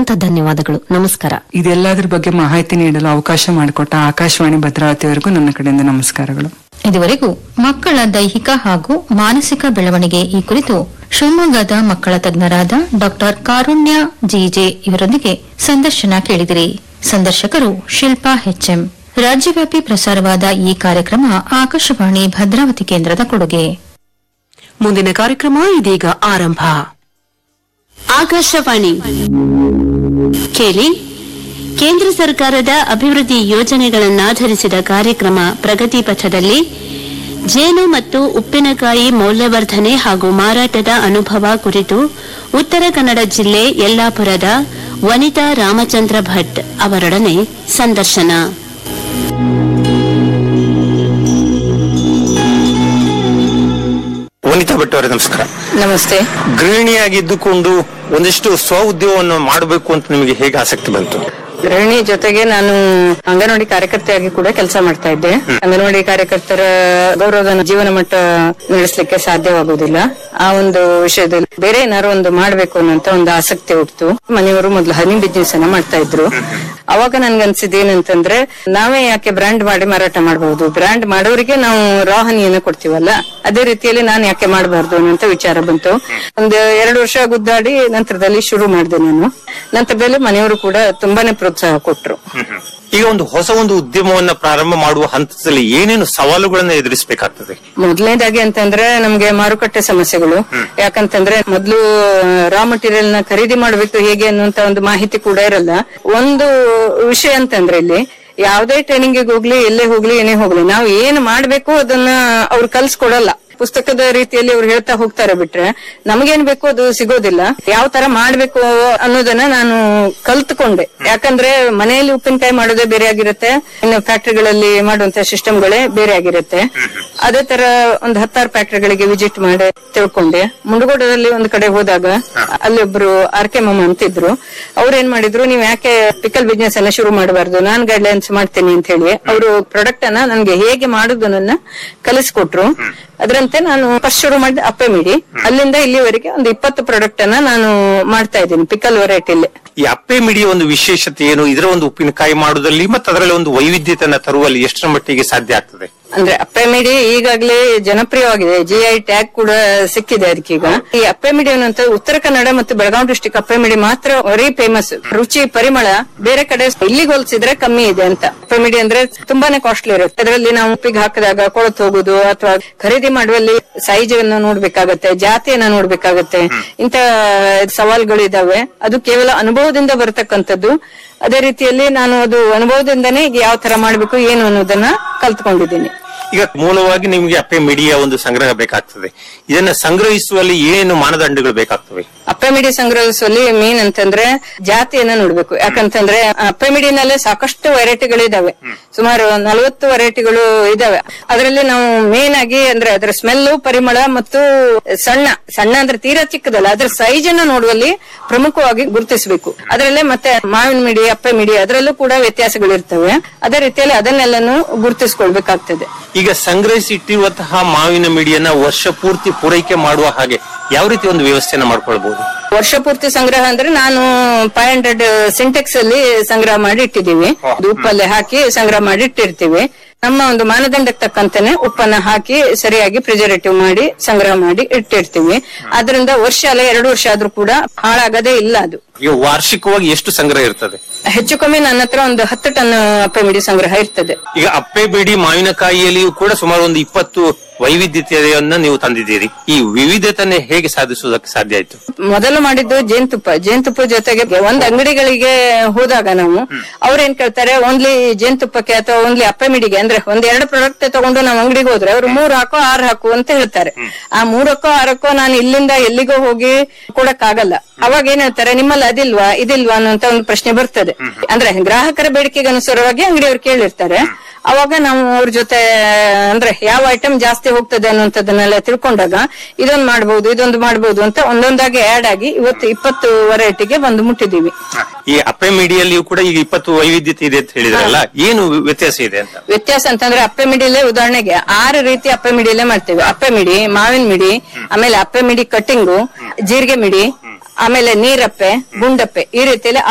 ಅನಂತ ಧನ್ಯವಾದಗಳು ನಮಸ್ಕಾರ ಇದೆಲ್ಲದರ ಬಗ್ಗೆ ಮಾಹಿತಿ ನೀಡಲು ಅವಕಾಶ ಮಾಡಿಕೊಟ್ಟ ಆಕಾಶವಾಣಿ ಭದ್ರಾವತಿಯವರೆಗೂ ನನ್ನ ಕಡೆಯಿಂದ ನಮಸ್ಕಾರಗಳು ಇದುವರೆಗೂ ಮಕ್ಕಳ ದೈಹಿಕ ಹಾಗೂ ಮಾನಸಿಕ ಬೆಳವಣಿಗೆ ಈ ಕುರಿತು ಶಿವಮೊಗ್ಗದ ಮಕ್ಕಳ ತಜ್ಞರಾದ ಡಾಕ್ಟರ್ ಕಾರುಣ್ಯ ಜಿಜೆ ಇವರೊಂದಿಗೆ ಸಂದರ್ಶನ ಕೇಳಿದಿರಿ ಸಂದರ್ಶಕರು ಶಿಲ್ಪಾ ಎಚ್ಎಂ ರಾಜ್ಯವ್ಯಾಪಿ ಪ್ರಸಾರವಾದ ಈ ಕಾರ್ಯಕ್ರಮ ಆಕಾಶವಾಣಿ ಭದ್ರಾವತಿ ಕೇಂದ್ರದ ಕೊಡುಗೆ ಮುಂದಿನ ಕಾರ್ಯಕ್ರಮ ಇದೀಗ ಆರಂಭ ಆಕಾಶವಾಣಿ ಕೇಳಿ ಕೇಂದ್ರ ಸರ್ಕಾರದ ಅಭಿವೃದ್ಧಿ ಯೋಜನೆಗಳನ್ನಾಧರಿಸಿದ ಕಾರ್ಯಕ್ರಮ ಪ್ರಗತಿ ಪಥದಲ್ಲಿ ಜೇನು ಮತ್ತು ಉಪ್ಪಿನಕಾಯಿ ಮೌಲ್ಯವರ್ಧನೆ ಹಾಗೂ ಮಾರಾಟದ ಅನುಭವ ಕುರಿತು ಉತ್ತರ ಕನ್ನಡ ಜಿಲ್ಲೆ ಯಲ್ಲಾಪುರದ ವನಿತಾ ರಾಮಚಂದ್ರ ಭಟ್ ಅವರೊಡನೆ ಸಂದರ್ಶನ ವನಿತಾ ಭಟ್ ಅವರೇ ನಮಸ್ಕಾರ ನಮಸ್ತೆ ಗೃಹಿಣಿಯಾಗಿದ್ದುಕೊಂಡು ಒಂದಿಷ್ಟು ಸ್ವ ಉದ್ಯೋಗವನ್ನು ಮಾಡಬೇಕು ಅಂತ ನಿಮಗೆ ಹೇಗೆ ಆಸಕ್ತಿ ಬಂತು ಗೃಹಿಣಿ ಜೊತೆಗೆ ನಾನು ಅಂಗನವಾಡಿ ಕಾರ್ಯಕರ್ತೆಯಾಗಿ ಕೂಡ ಕೆಲಸ ಮಾಡ್ತಾ ಇದ್ದೆ ಅಂಗನವಾಡಿ ಕಾರ್ಯಕರ್ತರ ಗೌರವದ ಜೀವನ ಮಟ್ಟ ನಡೆಸಲಿಕ್ಕೆ ಸಾಧ್ಯವಾಗುವುದಿಲ್ಲ ಆ ಒಂದು ವಿಷಯದಲ್ಲಿ ಬೇರೆ ಏನಾದ್ರು ಒಂದು ಮಾಡ್ಬೇಕು ಅನ್ನೋಂತ ಒಂದು ಆಸಕ್ತಿ ಹುಟ್ಟಿತು ಮನೆಯವರು ಮೊದಲು ಹನಿ ಬಿಸ್ನೆಸ್ ಅನ್ನ ಮಾಡ್ತಾ ಇದ್ರು ಅವಾಗ ನನ್ಗನ್ಸಿದ್ ಏನಂತಂದ್ರೆ ನಾವೇ ಯಾಕೆ ಬ್ರ್ಯಾಂಡ್ ಮಾಡಿ ಮಾರಾಟ ಮಾಡಬಹುದು ಬ್ರ್ಯಾಂಡ್ ಮಾಡೋರಿಗೆ ನಾವು ರಾ ಹನಿಯನ್ನ ಕೊಡ್ತೀವಲ್ಲ ಅದೇ ರೀತಿಯಲ್ಲಿ ನಾನು ಯಾಕೆ ಮಾಡಬಾರ್ದು ಅನ್ನೋಂತ ವಿಚಾರ ಬಂತು ಒಂದು ಎರಡು ವರ್ಷ ಗುದ್ದಾಡಿ ನಂತರದಲ್ಲಿ ಶುರು ಮಾಡಿದೆ ನಾನು ನಂತರದಲ್ಲಿ ಮನೆಯವರು ಕೂಡ ತುಂಬಾನೇ ಪ್ರೋತ್ಸಾಹ ಕೊಟ್ರು ಈಗ ಒಂದು ಹೊಸ ಒಂದು ಉದ್ಯಮವನ್ನ ಪ್ರಾರಂಭ ಮಾಡುವ ಹಂತದಲ್ಲಿ ಏನೇನು ಸವಾಲುಗಳನ್ನ ಎದುರಿಸಬೇಕಾಗ್ತದೆ ಮೊದಲನೇದಾಗಿ ಅಂತಂದ್ರೆ ನಮ್ಗೆ ಮಾರುಕಟ್ಟೆ ಸಮಸ್ಯೆಗಳು ಯಾಕಂತಂದ್ರೆ ಮೊದಲು ರಾ ಮಟೀರಿಯಲ್ ನ ಖರೀದಿ ಮಾಡಬೇಕು ಹೇಗೆ ಅನ್ನುವಂತ ಒಂದು ಮಾಹಿತಿ ಕೂಡ ಇರಲ್ಲ ಒಂದು ವಿಷಯ ಅಂತಂದ್ರೆ ಇಲ್ಲಿ ಯಾವುದೇ ಟ್ರೈನಿಂಗ್ ಹೋಗ್ಲಿ ಎಲ್ಲೇ ಹೋಗ್ಲಿ ಏನೇ ಹೋಗ್ಲಿ ನಾವು ಏನ್ ಮಾಡ್ಬೇಕು ಅದನ್ನ ಅವ್ರು ಕಲ್ಸ್ಕೊಡಲ್ಲ ಪುಸ್ತಕದ ರೀತಿಯಲ್ಲಿ ಅವ್ರು ಹೇಳ್ತಾ ಹೋಗ್ತಾರೆ ಬಿಟ್ರೆ ನಮಗೇನ್ ಬೇಕು ಅದು ಸಿಗೋದಿಲ್ಲ ಯಾವ ತರ ಮಾಡ್ಬೇಕು ಅನ್ನೋದನ್ನ ನಾನು ಕಲ್ತ್ಕೊಂಡೆ ಯಾಕಂದ್ರೆ ಮನೆಯಲ್ಲಿ ಉಪ್ಪಿನಕಾಯಿ ಮಾಡೋದೇ ಬೇರೆ ಆಗಿರುತ್ತೆ ಇನ್ನು ಫ್ಯಾಕ್ಟರಿಗಳಲ್ಲಿ ಮಾಡುವಂತ ಸಿಸ್ಟಮ್ಗಳೇ ಬೇರೆ ಆಗಿರುತ್ತೆ ಅದೇ ತರ ಒಂದು ಹತ್ತಾರು ಫ್ಯಾಕ್ಟರಿಗಳಿಗೆ ವಿಸಿಟ್ ಮಾಡಿ ತಿಳ್ಕೊಂಡೆ ಮುಂಡಗೋಡದಲ್ಲಿ ಒಂದ್ ಕಡೆ ಹೋದಾಗ ಅಲ್ಲಿ ಒಬ್ರು ಆರ್ ಕೆ ಮಮ್ಮ ಅಂತಿದ್ರು ಅವ್ರು ಏನ್ ಮಾಡಿದ್ರು ನೀವ್ ಯಾಕೆ ಪಿಕಲ್ ಬಿಸ್ನೆಸ್ ಅನ್ನ ಶುರು ಮಾಡಬಾರ್ದು ನಾನ್ ಗೈಡ್ಲೈನ್ಸ್ ಮಾಡ್ತೀನಿ ಅಂತ ಹೇಳಿ ಅವರು ಪ್ರಾಡಕ್ಟ್ ಅನ್ನ ನನ್ಗೆ ಹೇಗೆ ಮಾಡುದನ್ನ ಕಲಿಸ್ಕೊಟ್ರು ಅದರಂತೆ ನಾನು ಫಸ್ಟ್ ಶುರು ಮಾಡಿದ ಅಪ್ಪೆ ಮಿಡಿ ಅಲ್ಲಿಂದ ಇಲ್ಲಿವರೆಗೆ ಒಂದು ಇಪ್ಪತ್ತು ಪ್ರಾಡಕ್ಟ್ ಅನ್ನ ನಾನು ಮಾಡ್ತಾ ಇದ್ದೀನಿ ಪಿಕಲ್ ವೆರೈಟಿಲಿ ಈ ಅಪ್ಪೆ ಮಿಡಿಯ ಒಂದು ವಿಶೇಷತೆ ಏನು ಇದರ ಒಂದು ಉಪ್ಪಿನಕಾಯಿ ಮಾಡುವುದಲ್ಲಿ ಮತ್ತು ಅದರಲ್ಲಿ ಒಂದು ವೈವಿಧ್ಯತೆಯನ್ನ ತರುವಲ್ಲಿ ಎಷ್ಟರ ಮಟ್ಟಿಗೆ ಸಾಧ್ಯ ಆಗ್ತದೆ ಅಂದ್ರೆ ಅಪ್ಪೆ ಮಿಡಿ ಈಗಾಗಲೇ ಜನಪ್ರಿಯವಾಗಿದೆ ಜಿಐ ಟ್ಯಾಗ್ ಕೂಡ ಸಿಕ್ಕಿದೆ ಅದಕ್ಕೀಗ ಈ ಅಪ್ಪೆ ಮಿಡಿ ಅನ್ನುವಂತ ಉತ್ತರ ಕನ್ನಡ ಮತ್ತು ಬೆಳಗಾವಿ ಡಿಸ್ಟಿಕ್ ಅಪ್ಪೆ ಮಿಡಿ ಮಾತ್ರ ವೆರಿ ಫೇಮಸ್ ರುಚಿ ಪರಿಮಳ ಬೇರೆ ಕಡೆ ಇಲ್ಲಿಗೆ ಹೋಲಿಸಿದ್ರೆ ಕಮ್ಮಿ ಇದೆ ಅಂತ ಅಪ್ಪೆ ಮಿಡಿ ಅಂದ್ರೆ ತುಂಬಾನೇ ಕಾಸ್ಟ್ಲಿ ಇರುತ್ತೆ ಅದರಲ್ಲಿ ನಾವು ಉಪ್ಪಿಗೆ ಹಾಕಿದಾಗ ಕೊಳತು ಹೋಗುದು ಅಥವಾ ಖರೀದಿ ಮಾಡುವಲ್ಲಿ ಸೈಜ್ ಅನ್ನು ನೋಡ್ಬೇಕಾಗತ್ತೆ ಜಾತಿಯನ್ನ ನೋಡ್ಬೇಕಾಗತ್ತೆ ಇಂತ ಸವಾಲುಗಳು ಇದಾವೆ ಅದು ಕೇವಲ ಅನುಭವದಿಂದ ಬರತಕ್ಕಂಥದ್ದು ಅದೇ ರೀತಿಯಲ್ಲಿ ನಾನು ಅದು ಅನುಭವದಿಂದನೇ ಯಾವ ತರ ಮಾಡ್ಬೇಕು ಏನು ಅನ್ನೋದನ್ನ ಕಲ್ತ್ಕೊಂಡಿದ್ದೀನಿ ಈಗ ಮೂಲವಾಗಿ ನಿಮಗೆ ಅಪ್ಪೆ ಮಿಡಿಯ ಒಂದು ಸಂಗ್ರಹ ಬೇಕಾಗ್ತದೆ ಇದನ್ನ ಸಂಗ್ರಹಿಸುವಲ್ಲಿ ಏನು ಮಾನದಂಡಗಳು ಬೇಕಾಗ್ತವೆ ಅಪ್ಪೆಮಿಡಿ ಸಂಗ್ರಹಿಸುವಲ್ಲಿ ಮೀನ್ ಅಂತಂದ್ರೆ ಜಾತಿಯನ್ನ ನೋಡ್ಬೇಕು ಯಾಕಂತಂದ್ರೆ ಅಪ್ಪೆಮಿಡಿನಲ್ಲೇ ಸಾಕಷ್ಟು ವೆರೈಟಿಗಳಿದಾವೆ ಸುಮಾರು ನಲವತ್ತು ವೆರೈಟಿಗಳು ಇದಾವೆ ಅದರಲ್ಲಿ ನಾವು ಮೇನ್ ಆಗಿ ಅಂದ್ರೆ ಅದರ ಸ್ಮೆಲ್ ಪರಿಮಳ ಮತ್ತು ಸಣ್ಣ ಸಣ್ಣ ಅಂದ್ರೆ ತೀರಾ ಚಿಕ್ಕದಲ್ಲ ಅದ್ರ ಸೈಜ್ ಅನ್ನ ನೋಡುವಲ್ಲಿ ಪ್ರಮುಖವಾಗಿ ಗುರುತಿಸಬೇಕು ಅದರಲ್ಲೇ ಮತ್ತೆ ಮಾವಿನ ಮಿಡಿ ಅಪ್ಪೆ ಮಿಡಿ ಅದರಲ್ಲೂ ಕೂಡ ವ್ಯತ್ಯಾಸಗಳಿರ್ತವೆ ಅದೇ ರೀತಿಯಲ್ಲಿ ಅದನ್ನೆಲ್ಲನೂ ಗುರುತಿಸ್ಕೊಳ್ಬೇಕಾಗ್ತದೆ ಈಗ ಸಂಗ್ರಹಿಸಿ ಇಟ್ಟಿರುವಂತಹ ಮಾವಿನ ಮಿಡಿಯನ್ನ ವರ್ಷ ಪೂರ್ತಿ ಪೂರೈಕೆ ಮಾಡುವ ಹಾಗೆ ಯಾವ ರೀತಿ ಒಂದು ವ್ಯವಸ್ಥೆಯನ್ನ ಮಾಡ್ಕೊಳ್ಬಹುದು ವರ್ಷ ಪೂರ್ತಿ ಸಂಗ್ರಹ ಅಂದ್ರೆ ನಾನು ಫೈವ್ ಹಂಡ್ರೆಡ್ ಸಿಂಟೆಕ್ಸ್ ಅಲ್ಲಿ ಸಂಗ್ರಹ ಮಾಡಿ ಇಟ್ಟಿದ್ದೀವಿ ಅದು ಉಪ್ಪಲ್ಲಿ ಹಾಕಿ ಸಂಗ್ರಹ ಮಾಡಿ ಇಟ್ಟಿರ್ತೀವಿ ನಮ್ಮ ಒಂದು ಮಾನದಂಡಕ್ಕೆ ತಕ್ಕಂತಾನೆ ಉಪ್ಪನ್ನ ಹಾಕಿ ಸರಿಯಾಗಿ ಪ್ರಿಸರ್ವೇಟಿವ್ ಮಾಡಿ ಸಂಗ್ರಹ ಮಾಡಿ ಇಟ್ಟಿರ್ತೀವಿ ಅದರಿಂದ ವರ್ಷ ಅಲ್ಲ ಎರಡು ವರ್ಷ ಆದ್ರೂ ಕೂಡ ಹಾಳಾಗದೇ ಇಲ್ಲ ಅದು ಈಗ ವಾರ್ಷಿಕವಾಗಿ ಎಷ್ಟು ಸಂಗ್ರಹ ಇರ್ತದೆ ಹೆಚ್ಚು ಕಮ್ಮಿ ನನ್ನ ಹತ್ರ ಒಂದು ಹತ್ತು ಟನ್ ಅಪ್ಪೆ ಮಿಡಿ ಸಂಗ್ರಹ ಇರ್ತದೆ ಈಗ ಅಪ್ಪೆ ಬಿಡಿ ಮಾವಿನಕಾಯಿಯಲ್ಲಿಯೂ ಕೂಡ ಸುಮಾರು ಒಂದು ಇಪ್ಪತ್ತು ವೈವಿಧ್ಯತೆಯನ್ನ ನೀವು ತಂದಿದ್ದೀರಿ ಈ ವಿವಿಧತೆಯನ್ನ ಹೇಗೆ ಸಾಧಿಸುವುದಕ್ಕೆ ಸಾಧ್ಯ ಆಯ್ತು ಮೊದಲು ಮಾಡಿದ್ದು ಜೇನುತುಪ್ಪ ಜೇನುತುಪ್ಪ ಜೊತೆಗೆ ಒಂದ್ ಅಂಗಡಿಗಳಿಗೆ ಹೋದಾಗ ನಾವು ಅವ್ರೇನ್ ಕೇಳ್ತಾರೆ ಓನ್ಲಿ ಜೇನುತುಪ್ಪಕ್ಕೆ ಅಥವಾ ಓನ್ಲಿ ಅಪ್ಪೆ ಮಿಡಿಗೆ ಅಂದ್ರೆ ಒಂದ್ ಎರಡು ಪ್ರಾಡಕ್ಟ್ ತಗೊಂಡು ನಾವು ಅಂಗಡಿಗೆ ಹೋದ್ರೆ ಅವ್ರು ಮೂರ್ ಹಾಕೋ ಆರ್ ಹಾಕು ಅಂತ ಹೇಳ್ತಾರೆ ಆ ಮೂರಕ್ಕೋ ಆರಕ್ಕೋ ನಾನು ಇಲ್ಲಿಂದ ಎಲ್ಲಿಗೋ ಹೋಗಿ ಕೊಡಕ್ಕಾಗಲ್ಲ ಅವಾಗ ಏನ್ ಹೇಳ್ತಾರೆ ನಿಮ್ಮಲ್ಲಿ ಅದಿಲ್ವಾ ಇದಿಲ್ವಾ ಅನ್ನೋಂತ ಒಂದು ಪ್ರಶ್ನೆ ಬರ್ತದೆ ಅಂದ್ರೆ ಗ್ರಾಹಕರ ಬೇಡಿಕೆಗೆ ಅನುಸಾರವಾಗಿ ಅಂಗಡಿಯವ್ರು ಕೇಳಿರ್ತಾರೆ ಅವಾಗ ನಾವು ಅವ್ರ ಜೊತೆ ಅಂದ್ರೆ ಯಾವ ಐಟಮ್ ಜಾಸ್ತಿ ಹೋಗ್ತದೆ ಅನ್ನುವಂಥದ್ದನ್ನೆಲ್ಲ ತಿಳ್ಕೊಂಡಾಗ ಇದೊಂದು ಮಾಡಬಹುದು ಇದೊಂದು ಮಾಡಬಹುದು ಅಂತ ಒಂದೊಂದಾಗಿ ಆಡ್ ಆಗಿ ಇವತ್ತು ಇಪ್ಪತ್ತು ವೆರೈಟಿಗೆ ಬಂದು ಮುಟ್ಟಿದೀವಿ ಈ ಅಪ್ಪೆ ಮಿಡಿಯಲ್ಲಿಯೂ ಕೂಡ ಈಗ ಇಪ್ಪತ್ತು ವೈವಿಧ್ಯತೆ ಇದೆ ಅಂತ ಹೇಳಿದ್ರಲ್ಲ ಏನು ವ್ಯತ್ಯಾಸ ಇದೆ ಅಂತ ವ್ಯತ್ಯಾಸ ಅಂತಂದ್ರೆ ಅಪ್ಪೆ ಮಿಡಿಲೇ ಉದಾಹರಣೆಗೆ ಆರು ರೀತಿ ಅಪ್ಪೆ ಮಿಡಿಲೇ ಮಾಡ್ತೇವೆ ಅಪ್ಪೆ ಮಿಡಿ ಮಾವಿನ ಮಿಡಿ ಆಮೇಲೆ ಅಪ್ಪೆ ಮಿಡಿ ಕಟ್ಟಿಂಗು ಜೀರಿಗೆ ಮಿಡಿ ಆಮೇಲೆ ನೀರಪ್ಪೆ ಗುಂಡಪ್ಪೆ ಈ ರೀತಿಯಲ್ಲಿ